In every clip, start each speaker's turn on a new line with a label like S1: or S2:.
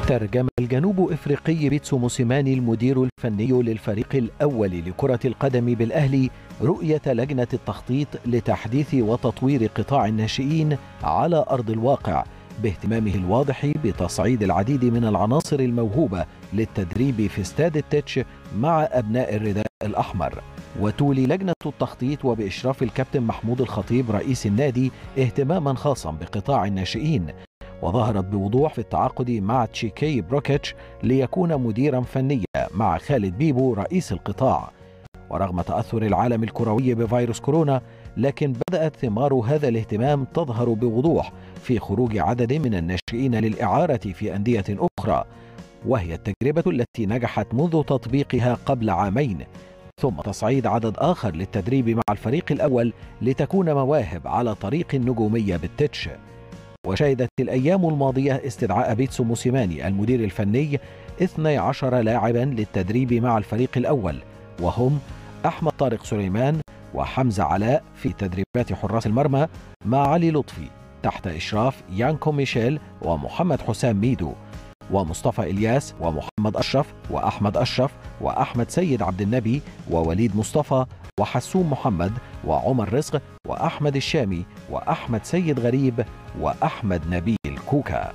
S1: ترجم الجنوب افريقي بيتسو موسيماني المدير الفني للفريق الاول لكره القدم بالاهلي رؤيه لجنه التخطيط لتحديث وتطوير قطاع الناشئين على ارض الواقع باهتمامه الواضح بتصعيد العديد من العناصر الموهوبه للتدريب في استاد التتش مع ابناء الرداء الاحمر وتولي لجنه التخطيط وباشراف الكابتن محمود الخطيب رئيس النادي اهتماما خاصا بقطاع الناشئين وظهرت بوضوح في التعاقد مع تشيكي بروكيتش ليكون مديرا فنيا مع خالد بيبو رئيس القطاع ورغم تأثر العالم الكروي بفيروس كورونا لكن بدأت ثمار هذا الاهتمام تظهر بوضوح في خروج عدد من الناشئين للإعارة في أندية أخرى وهي التجربة التي نجحت منذ تطبيقها قبل عامين ثم تصعيد عدد آخر للتدريب مع الفريق الأول لتكون مواهب على طريق النجومية بالتتش وشهدت الأيام الماضية استدعاء بيتسو موسيماني المدير الفني 12 لاعبا للتدريب مع الفريق الأول وهم أحمد طارق سليمان وحمزة علاء في تدريبات حراس المرمى مع علي لطفي تحت إشراف يانكو ميشيل ومحمد حسام ميدو ومصطفى إلياس ومحمد أشرف وأحمد أشرف وأحمد سيد عبد النبي ووليد مصطفى وحسوم محمد وعمر رزق وأحمد الشامي وأحمد سيد غريب وأحمد نبيل كوكا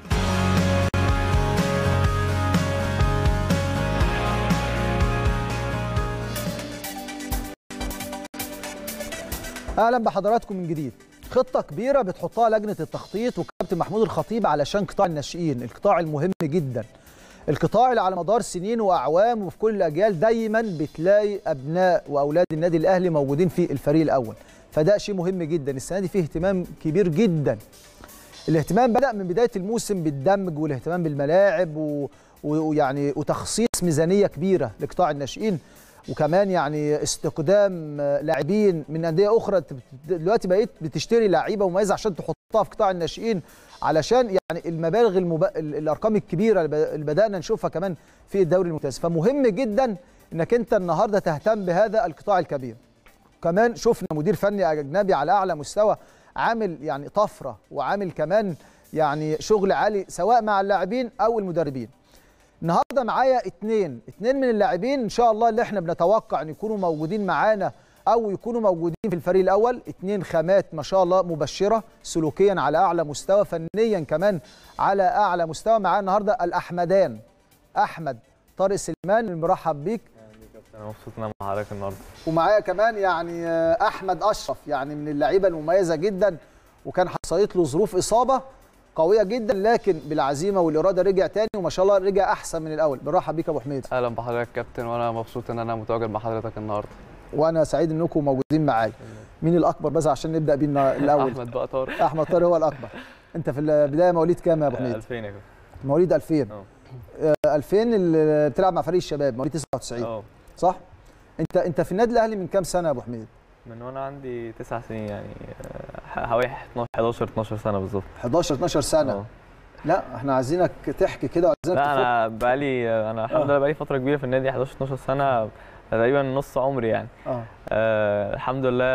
S2: اهلا بحضراتكم من جديد خطه كبيره بتحطها لجنه التخطيط وكابتن محمود الخطيب علشان قطاع الناشئين القطاع المهم جدا القطاع اللي على مدار سنين واعوام وفي كل الاجيال دايما بتلاقي ابناء واولاد النادي الاهلي موجودين في الفريق الاول فده شيء مهم جدا السنه دي فيه اهتمام كبير جدا الاهتمام بدا من بدايه الموسم بالدمج والاهتمام بالملاعب و- ويعني وتخصيص ميزانيه كبيره لقطاع الناشئين وكمان يعني استقدام آه، لاعبين من انديه اخرى أنت بت- دلوقتي بقيت بتشتري لعيبه مميزه عشان تحطها في قطاع الناشئين علشان يعني المبالغ المب... ال- الارقام الكبيره اللي ب- اللي بدانا نشوفها كمان في الدوري الممتاز فمهم جدا انك انت النهارده تهتم بهذا القطاع الكبير كمان شفنا مدير فني اجنبي على اعلى مستوى عامل يعني طفره وعامل كمان يعني شغل عالي سواء مع اللاعبين او المدربين النهارده معايا اتنين اتنين من اللاعبين ان شاء الله اللي احنا بنتوقع ان يكونوا موجودين معانا او يكونوا موجودين في الفريق الاول اتنين خامات ما شاء الله مبشره سلوكيا على اعلى مستوى فنيا كمان على اعلى مستوى معانا النهارده الاحمدان احمد طارق سليمان المرحب بيك
S3: انا مبسوط ان انا مع حضرتك النهارده
S2: ومعايا كمان يعني آه، احمد اشرف يعني من اللعيبه المميزه جدا وكان حصلت له ظروف اصابه قويه جدا لكن بالعزيمه والاراده رجع تاني وما شاء الله رجع احسن من الاول بنرحب بيك يا ابو حميد
S3: اهلا بحضرتك كابتن وانا مبسوط ان انا متواجد مع حضرتك النهارده
S2: وانا سعيد انكم موجودين معايا مين الاكبر بس عشان نبدا بينا الاول
S3: احمد بقى طارق
S2: احمد طارق هو الاكبر انت في البدايه مواليد كام يا ابو حميد
S3: 2000 يا كابتن
S2: مواليد 2000
S3: اه
S2: آه، 2000 اللي بتلعب مع فريق الشباب مواليد 99
S3: اه
S2: صح انت انت في النادي الاهلي من كام سنه يا ابو حميد
S3: من وانا عندي تسع سنين يعني آه، حوالي 11 12 سنه بالظبط
S2: 11 12 سنه
S3: اه
S2: لا احنا عايزينك تحكي كده وعايزينك
S3: لا انا بقالي انا الحمد لله بقالي فتره كبيره في النادي 11 12 سنه تقريبا نص عمري يعني
S2: اه
S3: آه الحمد لله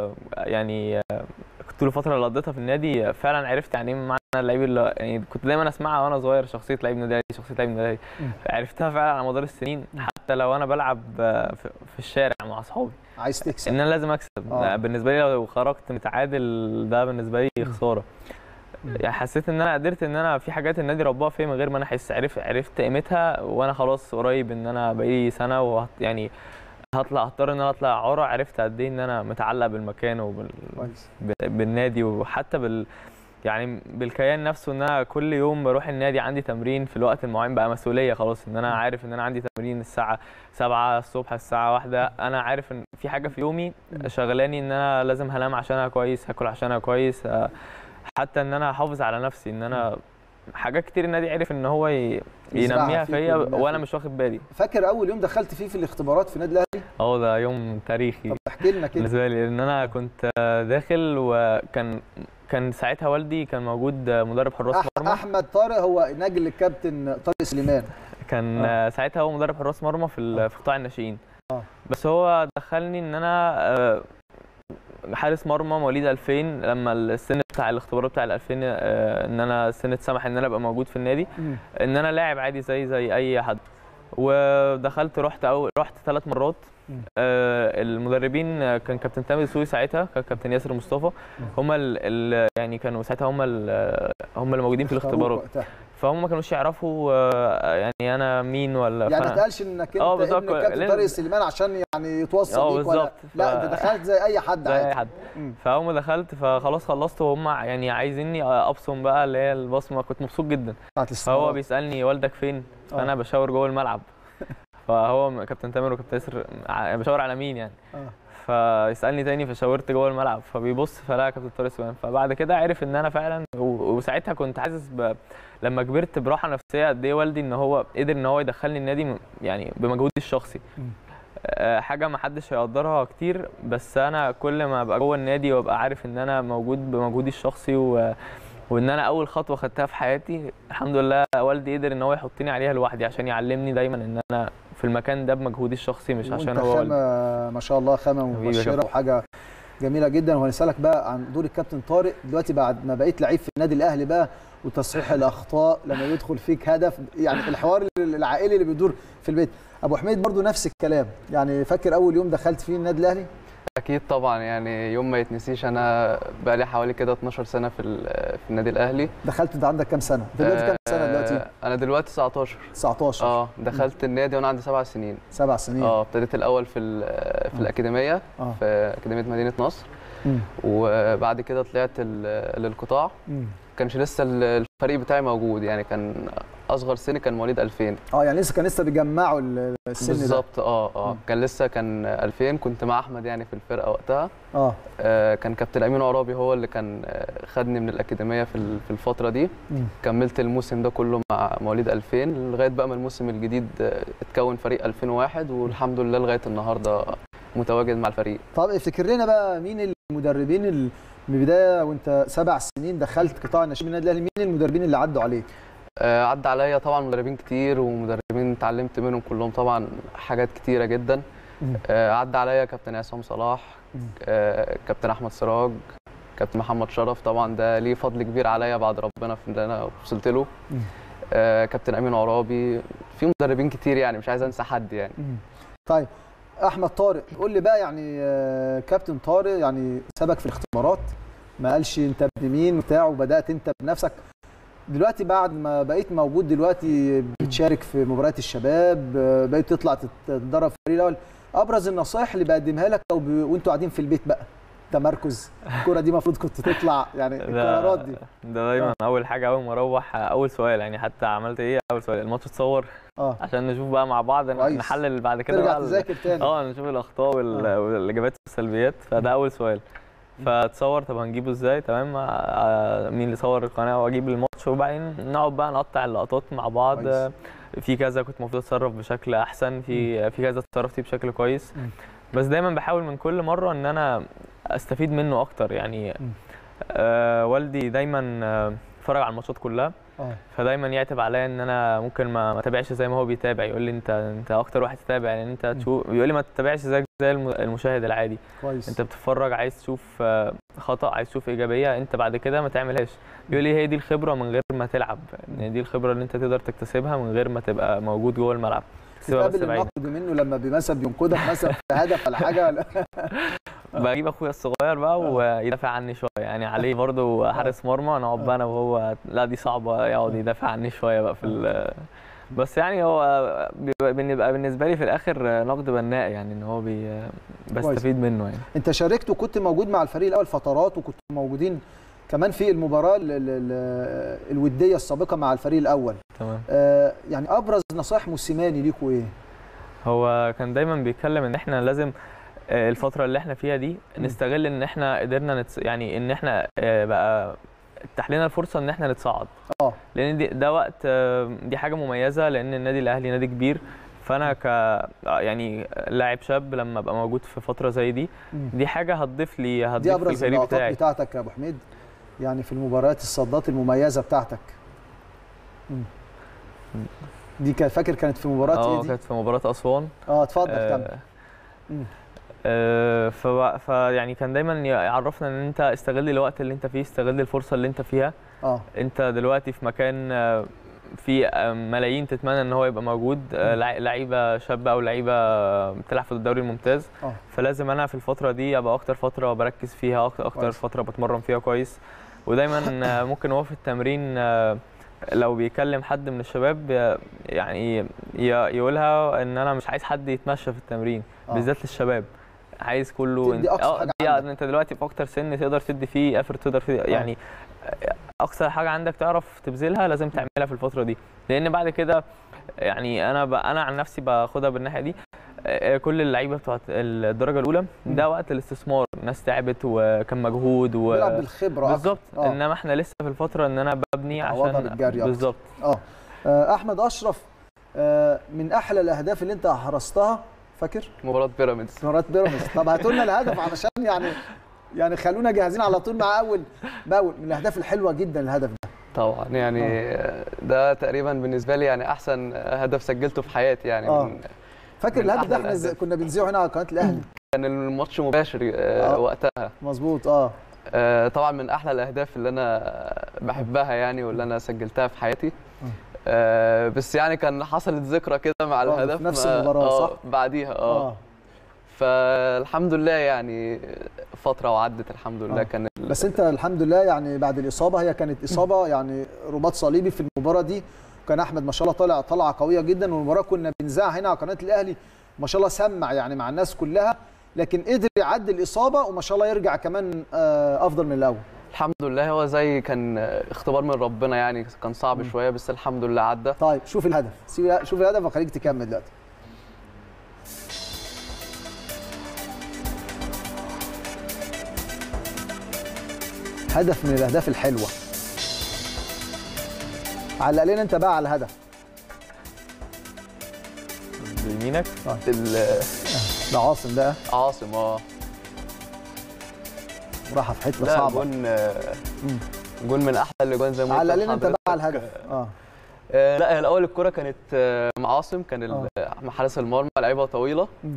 S3: يعني آه كنت الفتره اللي قضيتها في النادي فعلا عرفت يعني ايه معنى اللعيب اللي يعني كنت دايما اسمعها وانا صغير شخصيه لعيب نادي أهلي، شخصيه لعيب نادي أهلي.
S2: مم.
S3: عرفتها فعلا على مدار السنين حتى لو انا بلعب آه، في في الشارع مع اصحابي
S2: عايز تكسب
S3: ان انا لازم اكسب
S2: آه.
S3: بالنسبه لي لو خرجت متعادل ده بالنسبه لي خساره
S2: مم.
S3: يعني حسيت ان انا قدرت ان انا في حاجات النادي رباها فيا من غير ما انا احس عرفت عرفت قيمتها وانا خلاص قريب ان انا بقالي سنه وهت يعني هطلع هضطر ان انا اطلع عرى عرفت قد ايه ان انا متعلق بالمكان وبال
S2: كويس
S3: ب- بالنادي وحتى بال يعني بالكيان نفسه ان انا كل يوم بروح النادي عندي تمرين في الوقت المعين بقى مسؤوليه خلاص ان انا عارف ان انا عندي تمرين الساعه 7 الصبح الساعه واحدة انا عارف ان في حاجه في يومي شغلاني ان انا لازم هنام عشانها كويس هاكل عشانها كويس آه، حتى ان انا احافظ على نفسي ان انا حاجات كتير النادي عرف ان هو ي-
S2: يزرعها
S3: ينميها
S2: فيك
S3: فيا
S2: وينميها
S3: وانا
S2: فيك.
S3: مش واخد بالي
S2: فاكر اول يوم دخلت فيه في الاختبارات في النادي الاهلي
S3: اه ده يوم تاريخي
S2: طب احكي لنا كده
S3: بالنسبه لي لان انا كنت آه، داخل وكان كان ساعتها والدي كان موجود آه، مدرب حراس
S2: أح
S3: مرمى
S2: احمد طارق هو نجل الكابتن طارق سليمان
S3: كان
S2: آه.
S3: آه. ساعتها هو مدرب حراس مرمى في ال- في قطاع الناشئين
S2: آه.
S3: بس هو دخلني ان انا آه، حارس مرمى مواليد 2000 لما السن بتاع الاختبارات بتاع ال 2000 آه، ان انا السن اتسمح ان انا ابقى موجود في النادي
S2: مم.
S3: ان انا لاعب عادي زي زي اي حد ودخلت رحت أو رحت ثلاث مرات
S2: مم.
S3: آه، المدربين آه، كان كابتن تامر سوي ساعتها كان كابتن ياسر مصطفى هم ال ال يعني كانوا ساعتها هم ال- هم اللي موجودين في
S2: اختاروك
S3: الاختبارات
S2: وقتها.
S3: فهم ما كانوش يعرفوا آه، يعني انا مين ولا
S2: يعني ما
S3: فأنا-
S2: تقالش انك
S3: اه
S2: انت
S3: بالظبط.
S2: ابن الكابتن
S3: لأن-
S2: طارق سليمان عشان يعني يتوصل
S3: اه
S2: بيك ولا
S3: بالظبط.
S2: لا
S3: ف-
S2: انت دخلت زي اي حد
S3: زي اي
S2: عادي
S3: حد
S2: مم.
S3: فاول ما دخلت فخلاص خلصت وهم يعني عايزيني ابصم بقى اللي هي البصمه كنت مبسوط جدا
S2: بتاعت
S3: فهو
S2: الاستمرار.
S3: بيسالني والدك فين
S2: آه.
S3: فانا بشاور جوه الملعب فهو كابتن تامر وكابتن ياسر ع- بشاور على مين يعني
S2: آه.
S3: فيسالني تاني فشاورت جوه الملعب فبيبص فلا كابتن طارق سليمان فبعد كده عرف ان انا فعلا و- وساعتها كنت حاسس ب... لما كبرت براحه نفسيه قد ايه والدي ان هو قدر ان هو يدخلني النادي م- يعني بمجهودي الشخصي
S2: مم.
S3: آه، حاجه ما حدش هيقدرها كتير بس انا كل ما ابقى جوه النادي وابقى عارف ان انا موجود بمجهودي الشخصي و... وان انا اول خطوه خدتها في حياتي الحمد لله والدي قدر ان هو يحطني عليها لوحدي عشان يعلمني دايما ان انا في المكان ده بمجهودي الشخصي مش عشان
S2: وانت
S3: هو والدي.
S2: خامه ما شاء الله خامه
S3: حبيبي يا
S2: مبشره
S3: كابتن.
S2: وحاجه جميله جدا وهنسالك بقى عن دور الكابتن طارق دلوقتي بعد ما بقيت لعيب في النادي الاهلي بقى وتصحيح الاخطاء لما يدخل فيك هدف يعني الحوار العائلي اللي بيدور في البيت ابو حميد برضو نفس الكلام يعني فاكر اول يوم دخلت فيه النادي الاهلي
S4: اكيد طبعا يعني يوم ما يتنسيش انا بقى لي حوالي كده 12 سنه في ال- في النادي الاهلي
S2: دخلت انت عندك كام سنه انت دلوقتي كام سنه دلوقتي
S4: آه، انا دلوقتي 19
S2: 19
S4: اه دخلت النادي وانا عندي سبع سنين
S2: سبع سنين
S4: اه ابتديت الاول في ال- في
S2: آه.
S4: الاكاديميه
S2: اه
S4: في اكاديميه مدينه نصر
S2: مم.
S4: وبعد كده طلعت ال- للقطاع
S2: مم.
S4: كانش لسه ال- الفريق بتاعي موجود يعني كان اصغر سن كان مواليد 2000
S2: اه يعني لسه كان لسه بيجمعوا ال- السن ده
S4: بالظبط اه اه
S2: مم.
S4: كان لسه كان 2000 كنت مع احمد يعني في الفرقه وقتها
S2: اه
S4: آه، كان كابتن امين عرابي هو اللي كان آه، خدني من الاكاديميه في ال- في الفتره دي
S2: مم.
S4: كملت الموسم ده كله مع مواليد 2000 لغايه بقى ما الموسم الجديد آه، اتكون فريق 2001 والحمد لله لغايه النهارده متواجد مع الفريق
S2: طب افتكر لنا بقى مين المدربين اللي من البدايه وانت سبع سنين دخلت قطاع الناشئين من النادي الاهلي مين المدربين اللي عدوا عليك؟
S4: آه، عدى عليا طبعا مدربين كتير ومدربين اتعلمت منهم كلهم طبعا حاجات كتيره جدا
S2: مم.
S4: آه، عدى عليا كابتن عصام صلاح
S2: مم.
S4: آه، كابتن احمد سراج كابتن محمد شرف طبعا ده ليه فضل كبير عليا بعد ربنا في اللي انا وصلت له
S2: مم.
S4: آه، كابتن امين عرابي في مدربين كتير يعني مش عايز انسى حد يعني
S2: مم. طيب احمد طارق قول لي بقى يعني آه، كابتن طارق يعني سبك في الاختبارات ما قالش انت ابن مين وبتاع وبدات انت بنفسك دلوقتي بعد ما بقيت موجود دلوقتي بتشارك في مباريات الشباب آه، بقيت تطلع تتدرب في الفريق الاول ابرز النصائح اللي بقدمها لك او ب... وانتوا قاعدين في البيت بقى تمركز الكره دي المفروض كنت تطلع يعني القرارات دي
S3: ده دايما اول حاجه اول ما اروح اول سؤال يعني حتى عملت ايه اول سؤال الماتش اتصور
S2: اه
S3: عشان نشوف بقى مع بعض
S2: كويس.
S3: نحلل بعد كده
S2: ترجع
S3: بقى ال-
S2: تذاكر تاني
S3: اه نشوف الاخطاء وال-
S2: آه.
S3: والاجابات والسلبيات فده اول سؤال فتصور طب هنجيبه ازاي تمام آه، مين اللي صور القناه واجيب الماتش وبعدين نقعد بقى نقطع اللقطات مع بعض
S2: كويس.
S3: آه، في كذا كنت المفروض اتصرف بشكل احسن في في كذا اتصرفت فيه بشكل كويس
S2: مم.
S3: بس دايما بحاول من كل مره ان انا استفيد منه اكتر يعني
S2: مم.
S3: آه والدي دايما آه، اتفرج على الماتشات كلها
S2: اه
S3: فدايما يعتب عليا ان انا ممكن ما ما اتابعش زي ما هو بيتابع يقول لي انت انت اكتر واحد تتابع لان انت تشوف بيقول لي ما تتابعش زيك زي الم- المشاهد العادي
S2: كويس
S3: انت بتتفرج عايز تشوف آه، خطا عايز تشوف ايجابيه انت بعد كده ما تعملهاش بيقول لي هي دي الخبره من غير ما تلعب يعني دي الخبره اللي انت تقدر تكتسبها من غير ما تبقى موجود جوه الملعب تكتسبها بس
S2: تقابل
S3: بعيد
S2: النقد منه لما بي- مثلا بينقدك مثلا في هدف ولا حاجه ولا
S3: بجيب اخويا الصغير بقى ويدافع عني شويه يعني عليه برضو حارس مرمى نقعد بقى انا وهو لا دي صعبه يقعد يدافع عني شويه بقى في ال- بس يعني هو بيبقى بنبقى بالنسبه لي في الاخر نقد بناء يعني ان هو بي بستفيد منه يعني
S2: انت شاركت وكنت موجود مع الفريق الاول فترات وكنت موجودين كمان في المباراه ال- ال- ال- الوديه السابقه مع الفريق الاول
S3: تمام
S2: آه، يعني ابرز نصائح موسيماني ليكوا ايه
S3: هو كان دايما بيتكلم ان احنا لازم آه، الفتره اللي احنا فيها دي نستغل ان احنا قدرنا نتس... يعني ان احنا آه، بقى اتاح لنا الفرصه ان احنا نتصعد
S2: اه
S3: لان دي ده وقت آه، دي حاجه مميزه لان النادي الاهلي نادي كبير فانا ك آه، يعني لاعب شاب لما ابقى موجود في فتره زي دي
S2: مم.
S3: دي حاجه هتضيف لي
S2: دي
S3: هتضيف
S2: ابرز
S3: الفريق
S2: اللقطات
S3: بتاعي
S2: بتاعتك يا ابو حميد يعني في المباريات الصدات المميزه بتاعتك مم. دي كان فاكر كانت في مباراه
S3: اه
S2: ايه دي
S3: كانت في مباراه اسوان
S2: اه اتفضل كمل
S3: آه،
S2: مم.
S3: آه، ف- فيعني كان دايما يعرفنا ان انت استغل الوقت اللي انت فيه استغل الفرصه اللي انت فيها
S2: اه
S3: انت دلوقتي في مكان آه، في آه، ملايين تتمنى ان هو يبقى موجود آه، لع- لعيبه شابه او لعيبه آه، بتلعب في الدوري الممتاز
S2: اه
S3: فلازم انا في الفتره دي ابقى اكتر فتره بركز فيها اكتر اكتر
S2: كويس.
S3: فتره بتمرن فيها كويس ودايما آه، ممكن هو في التمرين آه، لو بيكلم حد من الشباب آه، يعني ي- يقولها ان انا مش عايز حد يتمشى في التمرين
S2: آه.
S3: بالذات للشباب عايز كله
S2: تدي أقصى حاجة
S3: دي
S2: عندك.
S3: انت دلوقتي في اكتر سن تقدر تدي فيه افر تقدر فيه يعني اقصى حاجه عندك تعرف تبذلها لازم تعملها في الفتره دي لان بعد كده يعني انا ب... انا عن نفسي باخدها بالناحيه دي آه، كل اللعيبه بتوعت الدرجه الاولى ده وقت الاستثمار ناس تعبت وكان مجهود و
S2: بيلعب بالخبره أكتر.
S3: بالظبط
S2: آه.
S3: انما احنا لسه في الفتره ان انا ببني
S2: تعوضها
S3: عشان
S2: بالجري أكتر.
S3: بالظبط
S2: اه آه، احمد اشرف آه، من احلى الاهداف اللي انت حرزتها فاكر
S4: مباراه بيراميدز
S2: مباراه بيراميدز طب هاتوا لنا الهدف علشان يعني يعني خلونا جاهزين على طول مع اول باول من الاهداف الحلوه جدا الهدف ده
S4: طبعا يعني ده تقريبا بالنسبه لي يعني احسن هدف سجلته في حياتي يعني
S2: آه.
S4: من
S2: فاكر
S4: من
S2: الهدف ده
S4: أحلى
S2: احنا ز-
S4: الأهداف.
S2: كنا بنذيعه هنا على قناه الاهلي
S4: كان الماتش مباشر آه،
S2: آه.
S4: وقتها
S2: مظبوط اه
S4: آه، طبعا من احلى الاهداف اللي انا بحبها يعني واللي انا سجلتها في حياتي آه، بس يعني كان حصلت ذكرى كده مع
S2: آه،
S4: الهدف
S2: في نفس
S4: ما-
S2: المباراة،
S4: آه،
S2: صح؟
S4: بعديها اه
S2: اه
S4: فالحمد لله يعني فتره وعدت الحمد لله
S2: آه.
S4: كان ال-
S2: بس انت الحمد لله يعني بعد الاصابه هي كانت اصابه يعني رباط صليبي في المباراه دي كان احمد ما شاء الله طالع طلعه قويه جدا والمباراه كنا بنذاعها هنا على قناه الاهلي ما شاء الله سمع يعني مع الناس كلها لكن قدر يعدي الاصابه وما شاء الله يرجع كمان آه، افضل من الاول
S4: الحمد لله هو زي كان اختبار من ربنا يعني كان صعب شويه بس الحمد لله عدى
S2: طيب شوف الهدف سيب- شوف الهدف وخليك تكمل دلوقتي هدف من الاهداف الحلوه علق لنا انت بقى على الهدف
S3: بيمينك
S4: ال-
S2: ده عاصم بقى
S4: عاصم اه
S2: راحه في حته
S4: لا
S2: صعبه
S4: جون جون من احلى الاجوان زي ما
S2: علق
S4: قلت
S2: لنا انت بقى على
S4: لحضرتك.
S2: الهدف اه
S4: آه، لا هي الاول الكره كانت آه، مع عاصم كان
S2: آه.
S4: ال- مع حارس المرمى لعيبه طويله
S2: مم.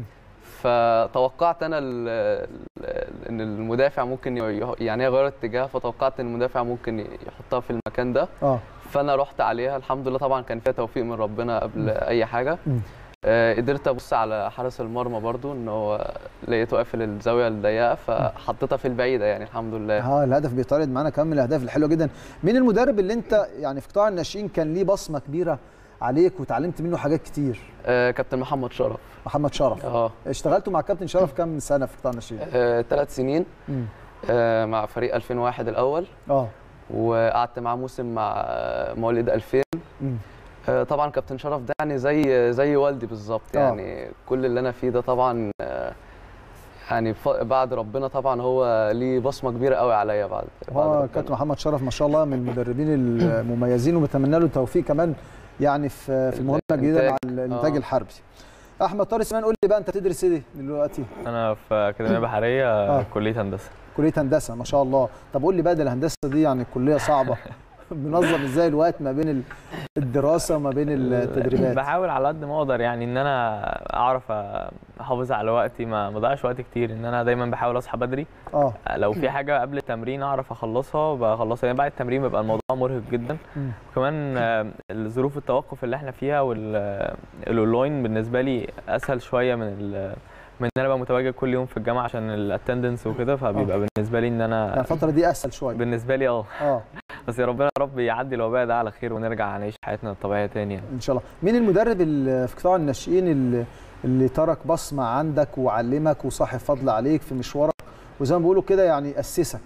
S4: فتوقعت انا ال- ال- ان المدافع ممكن ي- يعني هي غيرت اتجاهها فتوقعت ان المدافع ممكن يحطها في المكان ده
S2: اه
S4: فانا رحت عليها الحمد لله طبعا كان فيها توفيق من ربنا قبل
S2: مم.
S4: اي حاجه
S2: مم.
S4: آه، قدرت ابص على حارس المرمى برضو ان هو لقيته قافل الزاويه الضيقه فحطيتها في البعيده يعني الحمد لله
S2: اه الهدف بيطارد معانا كمان من الاهداف الحلوه جدا مين المدرب اللي انت يعني في قطاع الناشئين كان ليه بصمه كبيره عليك وتعلمت منه حاجات كتير
S4: آه، كابتن محمد شرف
S2: محمد شرف
S4: اه
S2: اشتغلتوا مع كابتن شرف كام سنه في قطاع الناشئين
S4: ثلاث سنين
S2: مم.
S4: آه، مع فريق 2001 الاول
S2: اه
S4: وقعدت معاه موسم مع آه، مواليد 2000
S2: مم.
S4: آه، طبعا كابتن شرف ده يعني زي زي والدي بالظبط
S2: آه.
S4: يعني كل اللي انا فيه ده طبعا آه، يعني ف- بعد ربنا طبعا هو ليه بصمه كبيره قوي عليا بعد بعد
S2: هو
S4: ربنا.
S2: كابتن محمد شرف ما شاء الله من المدربين المميزين وبتمنى له التوفيق كمان يعني في في المهمه الجديده مع
S4: الإنتاج.
S2: الانتاج
S4: آه.
S2: الحربي احمد طارق سليمان قول لي بقى انت تدرس ايه دلوقتي
S3: انا في اكاديميه بحريه
S2: آه.
S3: كليه هندسه
S2: كليه هندسه ما شاء الله طب قول لي بقى ده الهندسه دي يعني كليه صعبه منظم ازاي الوقت ما بين ال- الدراسه وما بين التدريبات
S3: بحاول على قد ما اقدر يعني ان انا اعرف احافظ على وقتي ما ما اضيعش وقت كتير ان انا دايما بحاول اصحى بدري
S2: اه
S3: لو في حاجه قبل التمرين اعرف اخلصها بخلصها يعني بعد التمرين بيبقى الموضوع مرهق جدا
S2: مم.
S3: وكمان آه، الظروف التوقف اللي احنا فيها والاونلاين بالنسبه لي اسهل شويه من ال- من ان انا ابقى متواجد كل يوم في الجامعه عشان الاتندنس وكده فبيبقى بالنسبه لي ان
S2: يعني
S3: انا
S2: الفتره دي اسهل شويه
S3: بالنسبه لي اه
S2: اه
S3: بس يا ربنا يا رب يعدي الوباء ده على خير ونرجع نعيش حياتنا الطبيعيه تاني يعني.
S2: ان شاء الله مين المدرب اللي في قطاع الناشئين اللي, اللي ترك بصمه عندك وعلمك وصاحب فضل عليك في مشوارك وزي ما بيقولوا كده يعني اسسك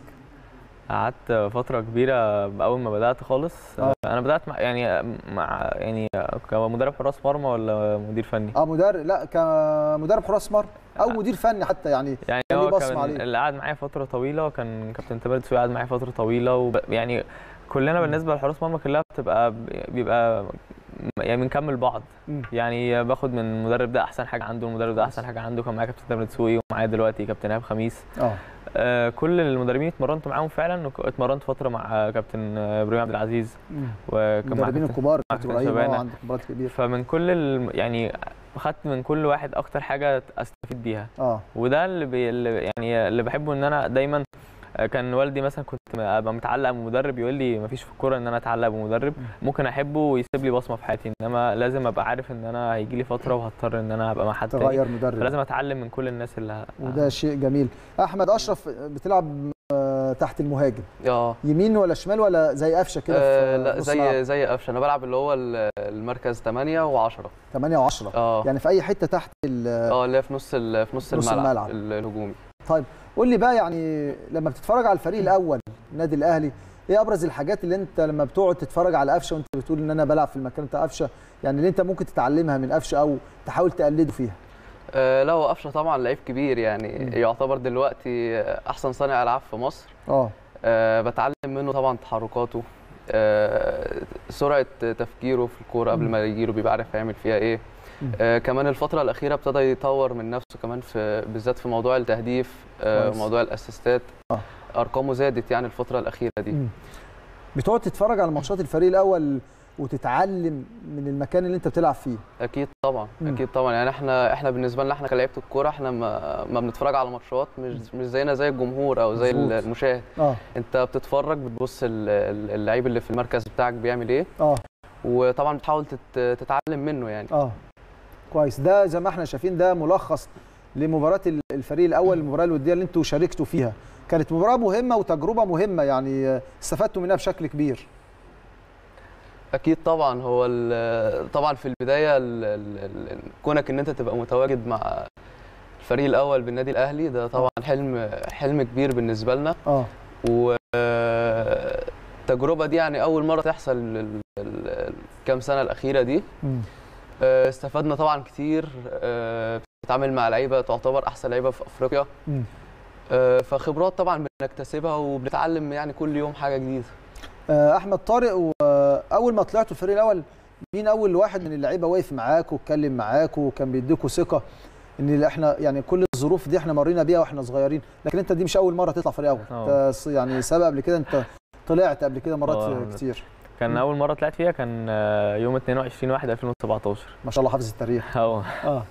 S3: قعدت فترة كبيرة أول ما بدأت خالص
S2: آه.
S3: أنا بدأت مع يعني مع يعني كمدرب حراس مرمى ولا مدير فني؟
S2: اه مدرب لا كمدرب حراس مرمى او مدير فني حتى يعني
S3: يعني
S2: كان ليه
S3: هو
S2: بصمة
S3: كان
S2: عليه.
S3: اللي قعد معايا فترة طويلة كان كابتن تامر دسوقي قعد معايا فترة طويلة وب... يعني كلنا بالنسبة لحراس مرمى كلها بتبقى بيبقى يعني بنكمل بعض
S2: مم.
S3: يعني باخد من المدرب ده احسن حاجه عنده المدرب ده احسن حاجه عنده كان معايا كابتن تامر دسوقي ومعايا دلوقتي كابتن ايهاب خميس
S2: اه
S3: آه، كل المدربين اتمرنت معاهم فعلا وك- اتمرنت فتره مع كابتن آه، ابراهيم عبد العزيز وكان مع
S2: المدربين
S3: كابتن
S2: الكبار
S3: مع
S2: كابتن
S3: كابتن
S2: ابراهيم اه
S3: شبانة.
S2: عندك خبرات كبيره
S3: فمن كل ال... يعني خدت من كل واحد اكتر حاجه استفيد بيها
S2: اه
S3: وده اللي, بي... اللي يعني اللي بحبه ان انا دايما كان والدي مثلا كنت ابقى متعلق بمدرب يقول لي مفيش في الكوره ان انا اتعلق بمدرب ممكن احبه ويسيب لي بصمه في حياتي انما لازم ابقى عارف ان انا هيجي لي فتره وهضطر ان انا ابقى مع حد تاني
S2: تغير مدرب
S3: فلازم اتعلم من كل الناس اللي ه-
S2: وده شيء جميل احمد اشرف بتلعب آه، تحت المهاجم
S4: اه
S2: يمين ولا شمال ولا زي قفشه كده
S4: آه،
S2: في
S4: لا
S2: نص الملعب؟
S4: زي زي قفشه انا بلعب اللي هو ال- المركز 8 و10
S2: 8 و10
S4: اه
S2: يعني في اي حته تحت ال-
S4: اه اللي هي في نص ال- في نص
S2: نص
S4: الملعب,
S2: الملعب.
S4: الهجومي
S2: قول لي بقى يعني لما بتتفرج على الفريق الاول النادي الاهلي ايه ابرز الحاجات اللي انت لما بتقعد تتفرج على قفشه وانت بتقول ان انا بلعب في المكان بتاع قفشه يعني اللي انت ممكن تتعلمها من قفشه او تحاول تقلده فيها
S4: آه لا هو قفشه طبعا لعيب كبير يعني
S2: مم.
S4: يعتبر دلوقتي احسن صانع العاب في مصر
S2: اه
S4: آه بتعلم منه طبعا تحركاته آه سرعه تفكيره في الكوره قبل
S2: مم.
S4: ما يجيله بيبقى عارف هيعمل فيها ايه
S2: مم.
S4: آه كمان الفتره الاخيره ابتدى يطور من نفسه كمان في بالذات في موضوع التهديف آه
S2: كويس.
S4: موضوع الاسيستات
S2: آه.
S4: ارقامه زادت يعني الفتره الاخيره دي
S2: مم. بتقعد تتفرج على ماتشات الفريق الاول وتتعلم من المكان اللي انت بتلعب فيه
S4: اكيد طبعا
S2: مم.
S4: اكيد طبعا يعني احنا احنا بالنسبه لنا احنا كلاعيبه الكوره احنا ما, ما بنتفرج على ماتشات مش مش زينا زي الجمهور او زي
S2: مظبوط.
S4: المشاهد
S2: اه
S4: انت بتتفرج بتبص ال- ال- اللعيب اللي في المركز بتاعك بيعمل ايه
S2: اه
S4: وطبعا بتحاول تت- تتعلم منه يعني
S2: اه كويس ده زي ما احنا شايفين ده ملخص لمباراه ال- الفريق الاول المباراه الوديه اللي انتوا شاركتوا فيها كانت مباراه مهمه وتجربه مهمه يعني آه، استفدتوا منها بشكل كبير
S4: اكيد طبعا هو ال- طبعا في البدايه ال- ال- ال- كونك ان انت تبقى متواجد مع الفريق الاول بالنادي الاهلي ده طبعا حلم حلم كبير بالنسبه لنا
S2: اه
S4: والتجربه دي يعني اول مره تحصل ال- ال- الكام سنه الاخيره دي
S2: مم.
S4: آه، استفدنا طبعا كتير آه، بتتعامل مع لعيبه تعتبر احسن لعيبه في افريقيا
S2: مم.
S4: آه، فخبرات طبعا بنكتسبها وبنتعلم يعني كل يوم حاجه جديده
S2: آه، احمد طارق واول ما طلعتوا الفريق الاول مين اول واحد من اللعيبه واقف معاك واتكلم معاك وكان بيديكوا ثقه ان احنا يعني كل الظروف دي احنا مرينا بيها واحنا صغيرين لكن انت دي مش اول مره تطلع فريق اول
S3: اه.
S2: انت ص- يعني سبق قبل كده انت طلعت قبل كده مرات
S3: اه.
S2: كتير
S3: كان
S2: مم.
S3: اون مره طلعت فيها كان آه، يوم 22 1 2017
S2: ما شاء الله حافظ التاريخ
S3: اه
S2: اه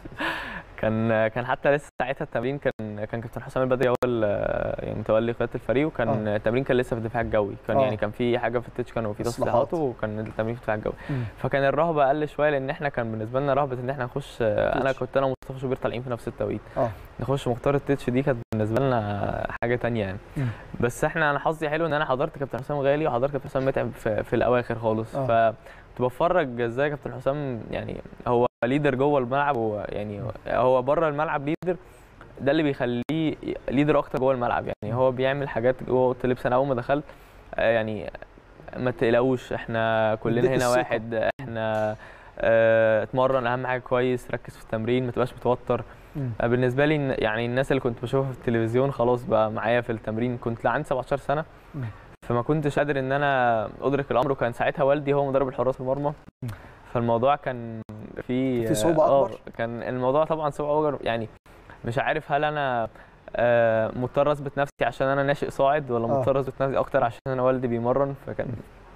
S3: كان كان حتى لسه ساعتها التمرين كان كان كابتن حسام البدري هو ال- يعني متولي قياده الفريق وكان التمرين كان لسه في الدفاع الجوي كان
S2: آه.
S3: يعني كان في حاجه في التتش كانوا في
S2: إصلاحات.
S3: تصليحات وكان التمرين في الدفاع الجوي
S2: مم.
S3: فكان الرهبه اقل شويه لان احنا كان بالنسبه لنا رهبه ان احنا نخش انا
S2: تتش.
S3: كنت انا ومصطفى شوبير طالعين في نفس التوقيت
S2: اه
S3: نخش مختار التتش دي كانت بالنسبه لنا حاجه تانية يعني
S2: مم.
S3: بس احنا انا حظي حلو ان انا حضرت كابتن حسام غالي وحضرت كابتن حسام متعب في, في الاواخر خالص
S2: آه.
S3: فكنت بتفرج ازاي كابتن حسام يعني هو ليدر جوه الملعب هو يعني هو بره الملعب ليدر ده اللي بيخليه ليدر اكتر جوه الملعب يعني هو بيعمل حاجات جوه اوضه اللبس انا اول ما دخلت آه، يعني ما تقلقوش احنا كلنا
S2: اديك
S3: هنا
S2: الثقة.
S3: واحد احنا آه، اتمرن اهم حاجه كويس ركز في التمرين ما تبقاش متوتر
S2: مم.
S3: آه، بالنسبه لي إن- يعني الناس اللي كنت بشوفها في التلفزيون خلاص بقى معايا في التمرين كنت لا عندي 17 سنه
S2: مم.
S3: فما كنتش قادر ان انا ادرك الامر وكان ساعتها والدي هو مدرب الحراس المرمى
S2: مم.
S3: فالموضوع كان في
S2: في صعوبة
S3: آه،
S2: أكبر؟
S3: كان الموضوع طبعا صعوبه اكبر يعني مش عارف هل انا آه، مضطر اثبت نفسي عشان انا ناشئ صاعد ولا
S2: آه.
S3: مضطر اثبت نفسي اكتر عشان انا والدي بيمرن فكان